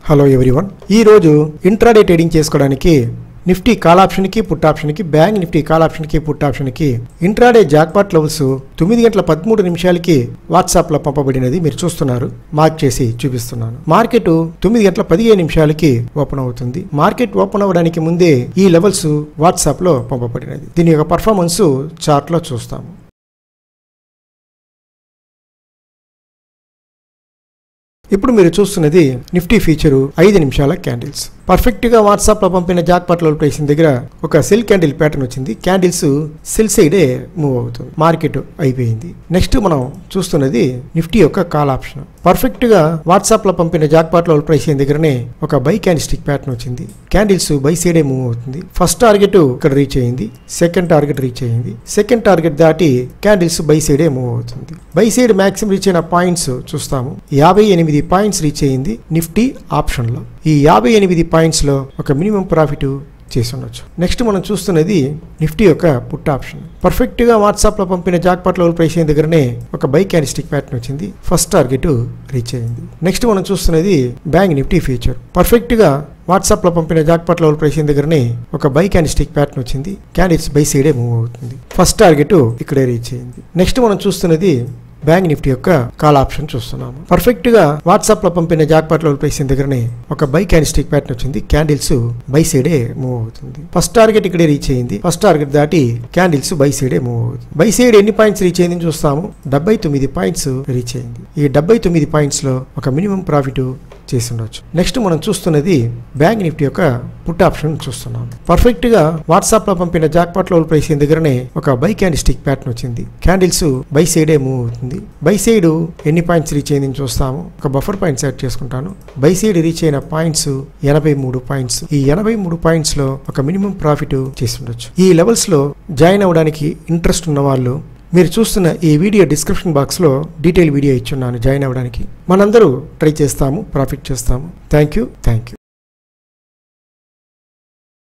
hello everyone ఈ రోజు intraday trading చేసుకోవడానికి నిఫ్టీ కాల్ ఆప్షన్కి పుట్ ఆప్షన్కి బ్యాంక్ నిఫ్టీ కాల్ ఆప్షన్కి పుట్ ఆప్షన్కి ఇంట్రాడే జాక్పాట్ లెవెల్స్ తొమ్మిది గంటల పదమూడు నిమిషాలకి వాట్సాప్లో పంపబడినది మీరు చూస్తున్నారు మార్క్ చేసి చూపిస్తున్నాను మార్కెట్ తొమ్మిది గంటల పదిహేను నిమిషాలకి ఓపెన్ అవుతుంది మార్కెట్ ఓపెన్ అవ్వడానికి ముందే ఈ లెవెల్స్ వాట్సాప్లో పంపబడినది దీని యొక్క పర్ఫార్మెన్స్ చార్ట్లో చూస్తాము ఇప్పుడు మీరు చూస్తున్నది నిఫ్టీ ఫీచరు ఐదు నిమిషాల క్యాండిల్స్ పర్ఫెక్ట్ గా వాట్సాప్ లో పంపిన జాక్ పట్ల ప్రైసింగ్ దగ్గర ఒక సెల్ క్యాండిల్ ప్యాటర్న్ వచ్చింది క్యాండిల్స్ సెల్ సైడే మూవ్ అవుతుంది మార్కెట్ అయిపోయింది నెక్స్ట్ మనం చూస్తున్నది నిఫ్టీ యొక్క కాల్ ఆప్షన్ పర్ఫెక్ట్ గా వాట్సాప్ లో పంపిన జాక్ పాట్ లో ప్రైసింగ్ దగ్గరనే ఒక బై క్యాండిల్ స్టిక్ ప్యాటర్న్ వచ్చింది క్యాండిల్స్ బై సైడే మూవ్ అవుతుంది ఫస్ట్ టార్గెట్ ఇక్కడ రీచ్ అయింది సెకండ్ టార్గెట్ రీచ్ అయింది సెకండ్ టార్గెట్ దాటి క్యాండిల్స్ బై సైడే మూవ్ అవుతుంది బై సైడ్ మాక్సిమం రీచ్ అయిన పాయింట్స్ చూస్తాము యాభై ఎనిమిది పాయింట్స్ రీచ్ అయింది నిఫ్టీ ఆప్షన్ లో ఈ యాభై ఎనిమిది పాయింట్స్ లో ఒక మినిమం ప్రాఫిట్ చేసి ఉండొచ్చు నెక్స్ట్ మనం చూస్తున్నది నిఫ్టీ యొక్క పుట్ ఆప్షన్ పర్ఫెక్ట్ గా వాట్సాప్ లో పంపిన జాక్ పాట్ లెవెల్ ప్రైస్ అయిన దగ్గరనే ఒక బై క్యాండిస్టిక్ ప్యాటర్న్ వచ్చింది ఫస్ట్ టార్గెట్ రీచ్ అయింది నెక్స్ట్ మనం చూస్తున్నది బ్యాంక్ నిఫ్టీ ఫీచర్ పర్ఫెక్ట్ గా వాట్సాప్ లో పంపిన జాక్ పాట్ లెవెల్ ప్రైస్ అయిన దగ్గరనే ఒక బై క్యాండిస్టిక్ ప్యాటర్న్ వచ్చింది క్యాండిల్స్ బై సైడే మూవ్ అవుతుంది ఫస్ట్ టార్గెట్ ఇక్కడే రీచ్ అయింది నెక్స్ట్ మనం చూస్తున్నది బ్యాంక్ నిఫ్టీ యొక్క కాల్ ఆప్షన్ చూస్తున్నాము పర్ఫెక్ట్ గా వాట్సాప్ లో పంపిన జాక్ పాట్ లో ప్రైస్ దగ్గరనే ఒక బై క్యాండిస్టిక్ ప్యాటర్న్ వచ్చింది క్యాండిల్స్ బై సైడే మూవ్ అవుతుంది ఫస్ట్ టార్గెట్ ఇక్కడే రీచ్ అయింది ఫస్ట్ టార్గెట్ దాటి క్యాండిల్స్ బై సైడే మూవ్ అవుతుంది బై సైడ్ ఎన్ని పాయింట్స్ రీచ్ అయింది చూస్తాము డెబ్బై తొమ్మిది పాయింట్స్ రీచ్ అయింది ఈ డెబ్బై తొమ్మిది పాయింట్స్ లో ఒక మినిమం ప్రాఫిట్ చేసి ఉండొచ్చు నెక్స్ట్ మనం చూస్తున్నది బ్యాంక్ నిఫ్టీ యొక్క పుట్ ఆప్షన్ చూస్తున్నాం పర్ఫెక్ట్ గా వాట్సాప్ లో పంపిన జాక్ పాట్ లో ప్రైస్ దగ్గరనే ఒక బై క్యాండిస్టిక్ ప్యాటర్న్ వచ్చింది క్యాండిల్స్ బై సైడే మూవ్ అవుతుంది బై సైడ్ ఎన్ని పాయింట్స్ రీచ్ అయింది చూస్తాము ఒక బఫర్ పాయింట్స్ యాడ్ చేసుకుంటాను బై సైడ్ రీచ్ అయిన పాయింట్స్ ఎనభై మూడు పాయింట్స్ ఈ ఎనభై మూడు పాయింట్స్ లో ఒక మినిమం ప్రాఫిట్ చేసి ఉండొచ్చు ఈ లెవెల్స్ లో జాయిన్ అవ్వడానికి ఇంట్రెస్ట్ ఉన్న వాళ్ళు మీరు చూస్తున్న ఈ వీడియో డిస్క్రిప్షన్ బాక్స్లో డీటెయిల్ వీడియో ఇచ్చున్నాను జాయిన్ అవ్వడానికి మనందరూ ట్రై చేస్తాము ప్రాఫిట్ చేస్తాము థ్యాంక్ యూ థ్యాంక్ యూ